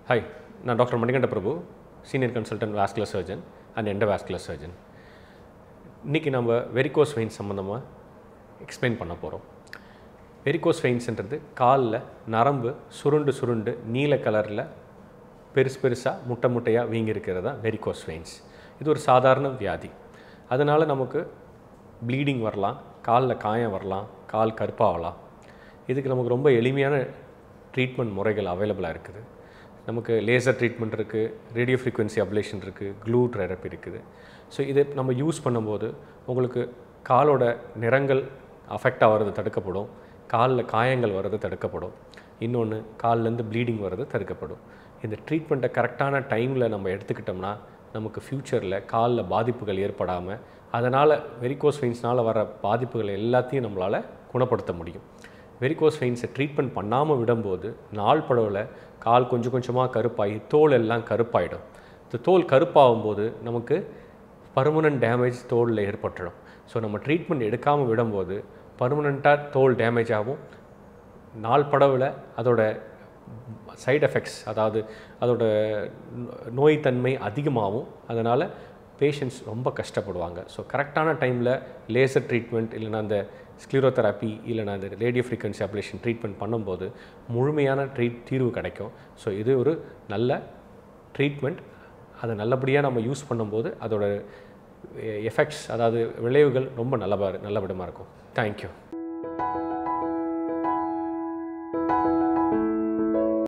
hi நான் doctor Manikanda Prabhu senior consultant vascular surgeon and endovascular surgeon இன்றைக்கி நம்ம வெரிகோஸ் வெயின்ஸ் சம்மந்தமாக எக்ஸ்பிளைன் பண்ண போகிறோம் வெரிகோஸ் வெயின்ஸ்ன்றது காலில் நரம்பு சுருண்டு சுருண்டு நீல கலரில் பெருசு பெருசாக முட்டை முட்டையாக வீங்கி இருக்கிறது தான் வெரிகோஸ் வெயின்ஸ் இது ஒரு சாதாரண வியாதி அதனால் நமக்கு ப்ளீடிங் வரலாம் காலில் காயம் வரலாம் கால் கருப்பாகலாம் இதுக்கு நமக்கு ரொம்ப எளிமையான ட்ரீட்மெண்ட் முறைகள் அவைலபிளாக இருக்குது நமக்கு லேசர் ட்ரீட்மெண்ட் இருக்குது ரேடியோ ஃப்ரீக்வன்சி அப்ளேஷன் இருக்குது க்ளூ தெரப்பி இருக்குது ஸோ இதை நம்ம யூஸ் பண்ணும்போது உங்களுக்கு காலோட நிறங்கள் அஃபெக்ட் ஆகிறது தடுக்கப்படும் காலில் காயங்கள் வர்றது தடுக்கப்படும் இன்னொன்று கால்லேருந்து ப்ளீடிங் வர்றது தடுக்கப்படும் இந்த ட்ரீட்மெண்ட்டை கரெக்டான டைமில் நம்ம எடுத்துக்கிட்டோம்னா நமக்கு ஃப்யூச்சரில் காலில் பாதிப்புகள் ஏற்படாமல் அதனால் வெரிகோஸ் வெயின்ஸ்னால் வர பாதிப்புகள் எல்லாத்தையும் நம்மளால் குணப்படுத்த முடியும் வெரிகோஸ் வெயின்ஸை ட்ரீட்மெண்ட் பண்ணாமல் விடும்போது நாள் படவில் கால் கொஞ்சம் கொஞ்சமாக கருப்பாகி தோல் எல்லாம் கருப்பாயிடும் இந்த தோல் கருப்பாகும்போது நமக்கு பர்மனன்ட் டேமேஜ் தோலில் ஏற்பட்டுடும் ஸோ நம்ம ட்ரீட்மெண்ட் எடுக்காமல் விடும்போது பர்மனண்ட்டாக தோல் டேமேஜ் ஆகும் நாள் படவில் அதோட சைடு எஃபெக்ட்ஸ் அதாவது அதோட நோய்த்தன்மை அதிகமாகும் அதனால் பேஷண்ட்ஸ் ரொம்ப கஷ்டப்படுவாங்க ஸோ கரெக்டான டைமில் லேசர் ட்ரீட்மெண்ட் இல்லைனா அந்த ஸ்க்ளீரோதெரப்பி இல்லைனா அந்த ரேடியோ ஃப்ரீக்வன்சி அப்ளேஷன் ட்ரீட்மெண்ட் பண்ணும்போது முழுமையான ட்ரீட் தீர்வு கிடைக்கும் ஸோ இது ஒரு நல்ல ட்ரீட்மெண்ட் அதை நல்லபடியாக நம்ம யூஸ் பண்ணும்போது அதோட எஃபெக்ட்ஸ் அதாவது விளைவுகள் ரொம்ப நல்ல நல்ல விடமாக இருக்கும் தேங்க்யூ